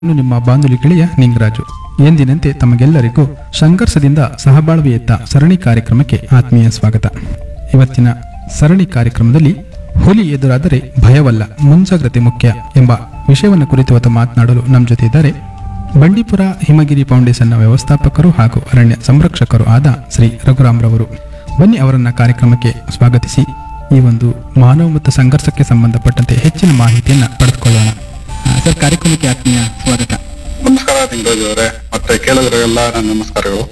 ನಾನು ನಿಮ್ಮ ಬಾಂಧುಲಿ ಗೆಳೆಯ ನಿಂಗರಾಜು ಎಂದಿನಂತೆ ತಮಗೆಲ್ಲರಿಗೂ ಸಂಘರ್ಷದಿಂದ ಸಹಬಾಳ್ವೆಯತ್ತ ಸರಣಿ ಕಾರ್ಯಕ್ರಮಕ್ಕೆ ಆತ್ಮೀಯ ಸ್ವಾಗತ ಇವತ್ತಿನ ಸರಣಿ ಕಾರ್ಯಕ್ರಮದಲ್ಲಿ ಹುಲಿ ಎದುರಾದರೆ ಭಯವಲ್ಲ ಮುಂಜಾಗ್ರತೆ ಮುಖ್ಯ ಎಂಬ ವಿಷಯವನ್ನು ಕುರಿತು ಇವತ್ತು ಮಾತನಾಡಲು ನಮ್ಮ ಜೊತೆ ಇದ್ದಾರೆ ಬಂಡೀಪುರ ಹಿಮಗಿರಿ ಫೌಂಡೇಶನ್ನ ವ್ಯವಸ್ಥಾಪಕರು ಹಾಗೂ ಅರಣ್ಯ ಸಂರಕ್ಷಕರು ಆದ ಶ್ರೀ ರಘುರಾಮ್ರವರು ಬನ್ನಿ ಅವರನ್ನ ಕಾರ್ಯಕ್ರಮಕ್ಕೆ ಸ್ವಾಗತಿಸಿ ಈ ಒಂದು ಮಾನವ ಮತ್ತು ಸಂಘರ್ಷಕ್ಕೆ ಸಂಬಂಧಪಟ್ಟಂತೆ ಹೆಚ್ಚಿನ ಮಾಹಿತಿಯನ್ನು ಪಡೆದುಕೊಳ್ಳೋಣ ಆ, ಸರ್ ಕಾರ್ಯಕ್ರಮಕ್ಕೆ ಆತ್ಮೀಯ ಸ್ವಾಗತ ನಮಸ್ಕಾರ ನಿಂಗರಾಜ್ ಅವರೇ ಮತ್ತೆ ಕೇಳಿದ್ರೆಲ್ಲ ನನ್ನ ನಮಸ್ಕಾರಗಳು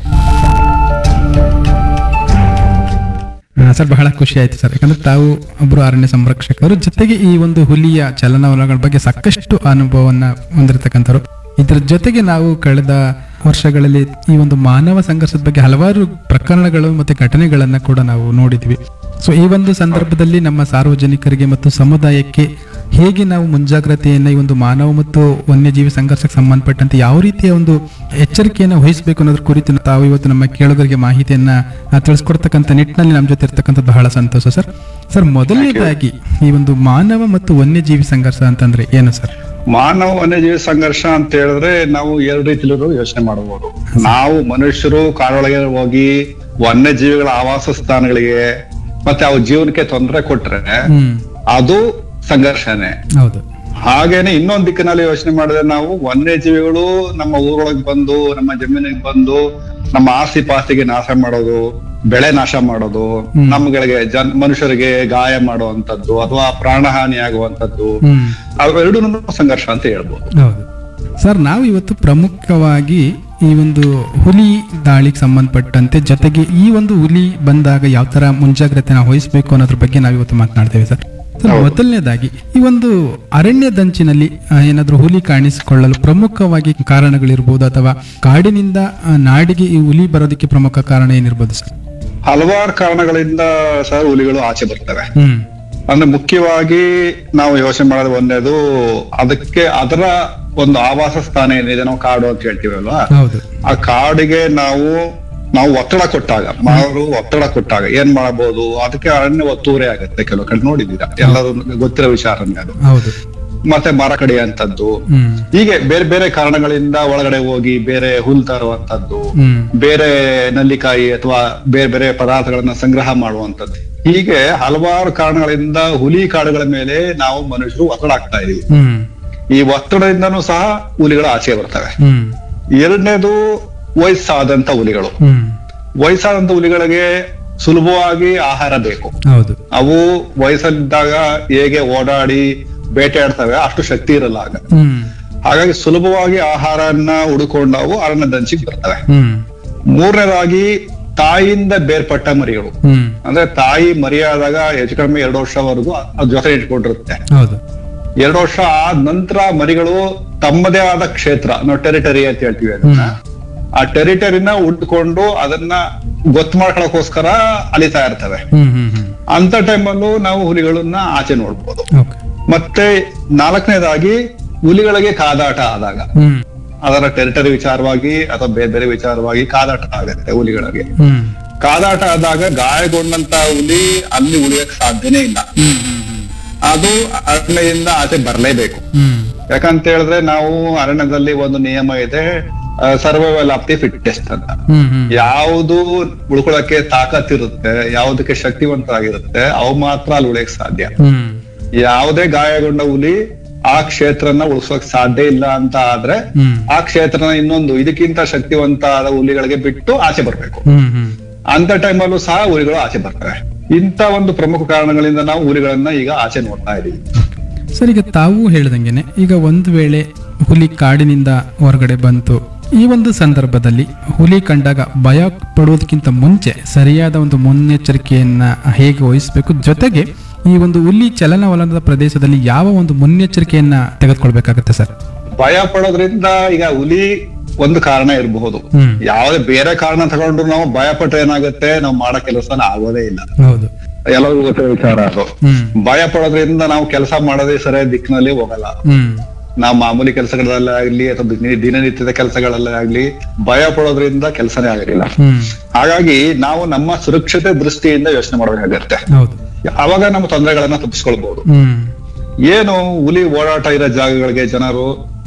ಆ, ಸರ್ ಬಹಳ ಖುಷಿ ಆಯ್ತು ಸರ್ ಯಾಕಂದ್ರೆ ತಾವು ಒಬ್ಬರು ಅರಣ್ಯ ಸಂರಕ್ಷಕರು ಜೊತೆಗೆ ಈ ಒಂದು ಹುಲಿಯ ಚಲನವಲನಗಳ ಬಗ್ಗೆ ಸಾಕಷ್ಟು ಅನುಭವವನ್ನ ಹೊಂದಿರತಕ್ಕಂಥವ್ರು ಇದರ ಜೊತೆಗೆ ನಾವು ಕಳೆದ ವರ್ಷಗಳಲ್ಲಿ ಈ ಒಂದು ಮಾನವ ಸಂಘರ್ಷದ ಬಗ್ಗೆ ಹಲವಾರು ಪ್ರಕರಣಗಳು ಮತ್ತೆ ಘಟನೆಗಳನ್ನ ಕೂಡ ನಾವು ನೋಡಿದ್ವಿ ಸೊ ಈ ಒಂದು ಸಂದರ್ಭದಲ್ಲಿ ನಮ್ಮ ಸಾರ್ವಜನಿಕರಿಗೆ ಮತ್ತು ಸಮುದಾಯಕ್ಕೆ ಹೇಗೆ ನಾವು ಮುಂಜಾಗ್ರತೆಯನ್ನ ಈ ಒಂದು ಮಾನವ ಮತ್ತು ವನ್ಯಜೀವಿ ಸಂಘರ್ಷಕ್ಕೆ ಸಂಬಂಧಪಟ್ಟಂತೆ ಯಾವ ರೀತಿಯ ಒಂದು ಎಚ್ಚರಿಕೆಯನ್ನು ವಹಿಸಬೇಕು ಅನ್ನೋದ್ರ ಕುರಿತು ತಾವು ಇವತ್ತು ನಮ್ಮ ಕೇಳುಗರಿಗೆ ಮಾಹಿತಿಯನ್ನ ಆ, ತಿಳಿಸ್ಕೊಡ್ತಕ್ಕಂಥ ನಿಟ್ಟಿನಲ್ಲಿ ನಮ್ಮ ಜೊತೆ ಇರ್ತಕ್ಕಂಥದ್ದು ಬಹಳ ಸಂತೋಷ ಸರ್ ಸರ್ ಮೊದಲನೇದಾಗಿ ಈ ಒಂದು ಮಾನವ ಮತ್ತು ವನ್ಯಜೀವಿ ಸಂಘರ್ಷ ಅಂತಂದ್ರೆ ಏನು ಸರ್ ಮಾನವ ವನ್ಯಜೀವಿ ಸಂಘರ್ಷ ಅಂತ ಹೇಳಿದ್ರೆ ನಾವು ಎರಡು ರೀತಿಲೂ ಯೋಚನೆ ಮಾಡಬಹುದು ನಾವು ಮನುಷ್ಯರು ಕಾಡೊಳಗೆ ಹೋಗಿ ವನ್ಯಜೀವಿಗಳ ಆವಾಸ ಸ್ಥಾನಗಳಿಗೆ ಮತ್ತೆ ಅವು ಜೀವನಕ್ಕೆ ತೊಂದರೆ ಕೊಟ್ರೆ ಹ್ಮ್ ಅದು ಸಂಘರ್ಷನೇ ಹೌದು ಹಾಗೇನೆ ಇನ್ನೊಂದ್ ದಿಕ್ಕಿನಲ್ಲಿ ಯೋಚನೆ ಮಾಡಿದ್ರೆ ನಾವು ವನ್ಯಜೀವಿಗಳು ನಮ್ಮ ಊರೊಳಗೆ ಬಂದು ನಮ್ಮ ಜಮೀನಿಗೆ ಬಂದು ನಮ್ಮ ಆಸ್ತಿ ಪಾಸ್ತಿಗೆ ನಾಶ ಮಾಡೋದು ಬೆಳೆ ನಾಶ ಮಾಡೋದು ನಮ್ಗಳಿಗೆ ಜನ್ ಮನುಷ್ಯರಿಗೆ ಗಾಯ ಮಾಡುವಂತದ್ದು ಅಥವಾ ಪ್ರಾಣಹಾನಿ ಆಗುವಂತದ್ದು ಹ್ಮ್ ಅವೆರಡೂ ಸಂಘರ್ಷ ಅಂತ ಹೇಳ್ಬೋದು ಹೌದು ಸರ್ ನಾವು ಇವತ್ತು ಪ್ರಮುಖವಾಗಿ ಈ ಒಂದು ಹುಲಿ ದಾಳಿಗೆ ಸಂಬಂಧಪಟ್ಟಂತೆ ಜೊತೆಗೆ ಈ ಒಂದು ಹುಲಿ ಬಂದಾಗ ಯಾವ ತರ ಮುಂಜಾಗ್ರತೆ ನಾವು ವಹಿಸಬೇಕು ಅನ್ನೋದ್ರ ಬಗ್ಗೆ ನಾವು ಇವತ್ತು ಮಾತನಾಡ್ತೇವೆ ಸರ್ ಸರ್ ಮೊದಲನೇದಾಗಿ ಈ ಒಂದು ಅರಣ್ಯದಂಚಿನಲ್ಲಿ ಆ, ಏನಾದ್ರೂ ಹುಲಿ ಕಾಣಿಸಿಕೊಳ್ಳಲು ಪ್ರಮುಖವಾಗಿ ಕಾರಣಗಳಿರ್ಬೋದು ಅಥವಾ ಕಾಡಿನಿಂದ ಆ, ನಾಡಿಗೆ ಈ ಹುಲಿ ಬರೋದಕ್ಕೆ ಪ್ರಮುಖ ಕಾರಣ ಏನಿರ್ಬೋದು ಸರ್ ಹಲವಾರು ಕಾರಣಗಳಿಂದ ಸರ್ ಹುಲಿಗಳು ಆಚೆ ಬರ್ತವೆ ಹ್ಮ್ ಅಂದ್ರೆ ಮುಖ್ಯವಾಗಿ ನಾವು ಯೋಚನೆ ಮಾಡೋದು ಒಂದೇದು ಅದಕ್ಕೆ ಅದರ ಒಂದು ಆವಾಸ ಸ್ಥಾನ ಏನಿದೆ ನಾವು ಕಾಡು ಅಂತ ಹೇಳ್ತೀವಿ ಅಲ್ವಾ ಹೌದು ಆ ಕಾಡಿಗೆ ನಾವು ನಾವು ಒತ್ತಡ ಕೊಟ್ಟಾಗ ಮಾನವರು ಒತ್ತಡ ಕೊಟ್ಟಾಗ ಏನ್ ಮಾಡಬಹುದು ಅದಕ್ಕೆ ಅರಣ್ಯ ಒತ್ತುವರಿ ಆಗುತ್ತೆ ಕೆಲವು ಕಡೆ ನೋಡಿದ್ದೀರಾ ಎಲ್ಲರೂ ಗೊತ್ತಿರೋ ವಿಚಾರನೇ ಅದು ಹೌದು ಮತ್ತೆ ಮರ ಕಡಿಯುವಂತದ್ದು ಹ್ಮ್ ಹೀಗೆ ಬೇರೆ ಬೇರೆ ಕಾರಣಗಳಿಂದ ಒಳಗಡೆ ಹೋಗಿ ಬೇರೆ ಹುಲ್ ತರುವಂತದ್ದು ಹ್ಮ್ ಬೇರೆ ನಲ್ಲಿಕಾಯಿ ಅಥವಾ ಬೇರೆ ಬೇರೆ ಪದಾರ್ಥಗಳನ್ನ ಸಂಗ್ರಹ ಮಾಡುವಂತದ್ದು ಹೀಗೆ ಹಲವಾರು ಕಾರಣಗಳಿಂದ ಹುಲಿ ಕಾಡುಗಳ ಮೇಲೆ ನಾವು ಮನುಷ್ಯರು ಒತ್ತಡ ಆಗ್ತಾ ಇದೀವಿ ಹ್ಮ್ ಈ ಒತ್ತಡದಿಂದನೂ ಸಹ ಹುಲಿಗಳು ಆಚೆ ಬರ್ತವೆ ಹ್ಮ್ ಎರಡನೇದು ವಯಸ್ಸಾದಂತ ಹುಲಿಗಳು ಹ್ಮ್ ವಯಸ್ಸಾದಂತ ಹುಲಿಗಳಿಗೆ ಸುಲಭವಾಗಿ ಆಹಾರ ಬೇಕು ಹೌದು ಅವು ವಯಸ್ಸಲ್ಲಿದ್ದಾಗ ಹೇಗೆ ಓಡಾಡಿ ಬೇಟೆಯಾಡ್ತವೆ ಅಷ್ಟು ಶಕ್ತಿ ಇರಲ್ಲ ಆಗ ಹ್ಮ್ ಹಾಗಾಗಿ ಸುಲಭವಾಗಿ ಆಹಾರನ ಹುಡುಕೊಂಡು ಅವು ಅರಣ್ಯದಂಚಿಗೆ ಬರ್ತವೆ ಹ್ಮ್ ಮೂರನೇದಾಗಿ ತಾಯಿಯಿಂದ ಬೇರ್ಪಟ್ಟ ಮರಿಗಳು ಹ್ಮ್ ಅಂದ್ರೆ ತಾಯಿ ಮರಿಯಾದಾಗ ಹೆಚ್ಚು ಕಡಿಮೆ ಎರಡು ವರ್ಷವರೆಗೂ ಅದ್ ಜೊತೆ ಇಟ್ಕೊಂಡಿರುತ್ತೆ ಹೌದು ಎರಡು ವರ್ಷ ಆದ ನಂತರ ಮರಿಗಳು ತಮ್ಮದೇ ಆದ ಕ್ಷೇತ್ರ ನಾವು ಟೆರಿಟರಿ ಅಂತ ಹೇಳ್ತೀವಿ ಅದನ್ನ ಆ ಟೆರಿಟರಿನ ಉಟ್ಕೊಂಡು ಅದನ್ನ ಗೊತ್ತು ಮಾಡ್ಕೊಳಕೋಸ್ಕರ ಅಲಿತಾ ಇರ್ತವೆ ಹ್ಮ್ ಹ್ಮ್ ಹ್ಮ್ ಅಂತ ಟೈಮಲ್ಲೂ ನಾವು ಹುಲಿಗಳನ್ನ ಆಚೆ ನೋಡ್ಬೋದು ಓಕೆ ಮತ್ತೆ ನಾಲ್ಕನೇದಾಗಿ ಹುಲಿಗಳಿಗೆ ಕಾದಾಟ ಆದಾಗ ಹ್ಮ್ ಅದರ ಟೆರಿಟರಿ ವಿಚಾರವಾಗಿ ಅಥವಾ ಬೇರೆ ಬೇರೆ ವಿಚಾರವಾಗಿ ಕಾದಾಟ ಆಗುತ್ತೆ ಹುಲಿಗಳಿಗೆ ಹ್ಮ್ ಕಾದಾಟ ಆದಾಗ ಗಾಯಗೊಂಡಂತ ಹುಲಿ ಅಲ್ಲಿ ಉಳಿಯಕ್ ಸಾಧ್ಯನೇ ಇಲ್ಲ ಹ್ಮ್ ಹ್ಮ್ ಹ್ಮ್ ಅದು ಅರಣ್ಯದಿಂದ ಆಚೆ ಬರಲೇಬೇಕು ಹ್ಮ್ ಯಾಕಂತ ಹೇಳಿದ್ರೆ ನಾವು ಅರಣ್ಯದಲ್ಲಿ ಒಂದು ನಿಯಮ ಇದೆ ಸರ್ವೈವಲ್ ಆಫ್ ದಿ ಫಿಟ್ಟೆಸ್ಟ್ ಅಂತ ಹ್ಮ್ ಹ್ಮ್ ಯಾವುದು ಉಳ್ಕೊಳಕ್ಕೆ ತಾಕತ್ ಇರುತ್ತೆ ಯಾವುದಕ್ಕೆ ಶಕ್ತಿವಂತರಾಗಿರುತ್ತೆ ಅವು ಮಾತ್ರ ಅಲ್ಲಿ ಉಳಿಯಕ್ ಸಾಧ್ಯ ಹ್ಮ್ ಯಾವುದೇ ಗಾಯಗೊಂಡ ಹುಲಿ ಆ ಕ್ಷೇತ್ರನ ಉಳಿಸೋಕ್ ಸಾಧ್ಯ ಇಲ್ಲ ಅಂತ ಆದ್ರೆ ಹ್ಮ್ ಆ ಕ್ಷೇತ್ರನ ಇನ್ನೊಂದು ಇದಕ್ಕಿಂತ ಶಕ್ತಿವಂತ ಆದ ಹುಲಿಗಳಿಗೆ ಬಿಟ್ಟು ಆಚೆ ಬರ್ಬೇಕು ಹ್ಮ್ ಹ್ಮ್ ಅಂತ ಟೈಮಲ್ಲೂ ಸಹ ಹುಲಿಗಳು ಆಚೆ ಬರ್ತವೆ ಇಂತ ಒಂದು ಪ್ರಮುಖ ಕಾರಣಗಳಿಂದ ನಾವು ಹುಲಿಗಳನ್ನ ಈಗ ಆಚೆ ನೋಡ್ತಾ ಇದೀವಿ ಸರ್ ಈಗ ತಾವು ಹೇಳ್ದಂಗೆನೆ ಈಗ ಒಂದು ವೇಳೆ ಹುಲಿ ಕಾಡಿನಿಂದ ಹೊರಗಡೆ ಬಂತು ಈ ಒಂದು ಸಂದರ್ಭದಲ್ಲಿ ಹುಲಿ ಕಂಡಾಗ ಭಯ ಪಡುವುದಕ್ಕಿಂತ ಮುಂಚೆ ಸರಿಯಾದ ಒಂದು ಮುನ್ನೆಚ್ಚರಿಕೆಯನ್ನ ಹೇಗೆ ವಹಿಸಬೇಕು ಜೊತೆಗೆ ಈ ಒಂದು ಹುಲಿ ಚಲನವಲನದ ಪ್ರದೇಶದಲ್ಲಿ ಯಾವ ಒಂದು ಮುನ್ನೆಚ್ಚರಿಕೆಯನ್ನ ತೆಗೆದುಕೊಳ್ಬೇಕಾಗತ್ತೆ ಸರ್ ಭಯ ಪಡೋದ್ರಿಂದ ಈಗ ಹುಲಿ ಒಂದು ಕಾರಣ ಇರಬಹುದು ಹ್ಮ್ ಯಾವುದೇ ಬೇರೆ ಕಾರಣ ತಗೊಂಡ್ರು ನಾವು ಭಯ ಪಟ್ರೆ ಏನಾಗುತ್ತೆ ನಾವು ಮಾಡೋ ಕೆಲಸನ ಆಗೋದೇ ಇಲ್ಲ ಹೌದು ಎಲ್ಲರಿಗೂ ಗೊತ್ತಿರೋ ವಿಚಾರ ಅದು ಹ್ಮ್ ಭಯ ಪಡೋದ್ರಿಂದ ನಾವು ಕೆಲಸ ಮಾಡೋದೇ ಸರಿಯಾದ ದಿಕ್ಕಿನಲ್ಲಿ ಹೋಗಲ್ಲ ಹ್ಮ್ ನಾವು ಮಾಮೂಲಿ ಕೆಲಸಗಳಲ್ಲೇ ಆಗ್ಲಿ ಅಥವಾ ದಿನ- ದಿನನಿತ್ಯದ ಕೆಲಸಗಳಲ್ಲೇ ಆಗ್ಲಿ ಭಯ ಪಡೋದ್ರಿಂದ ಕೆಲಸನೇ ಆಗಲಿಲ್ಲ ಹ್ಮ್ ಹಾಗಾಗಿ ನಾವು ನಮ್ಮ ಸುರಕ್ಷತೆ ದೃಷ್ಟಿಯಿಂದ ಯೋಚನೆ ಮಾಡಬೇಕಾಗತ್ತೆ ಹೌದು ಅವಾಗ ನಮ್ಮ ತೊಂದರೆಗಳನ್ನ ತಪ್ಪಿಸ್ಕೊಳ್ಬಹುದು ಹ್ಮ್ ಏನು ಹುಲಿ ಓಡಾಟ ಇರೋ ಜಾಗಗಳಿಗೆ ಜನರು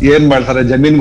ಏನ್ ಮಾಡ್ತಾರೆ ಜಮೀನ್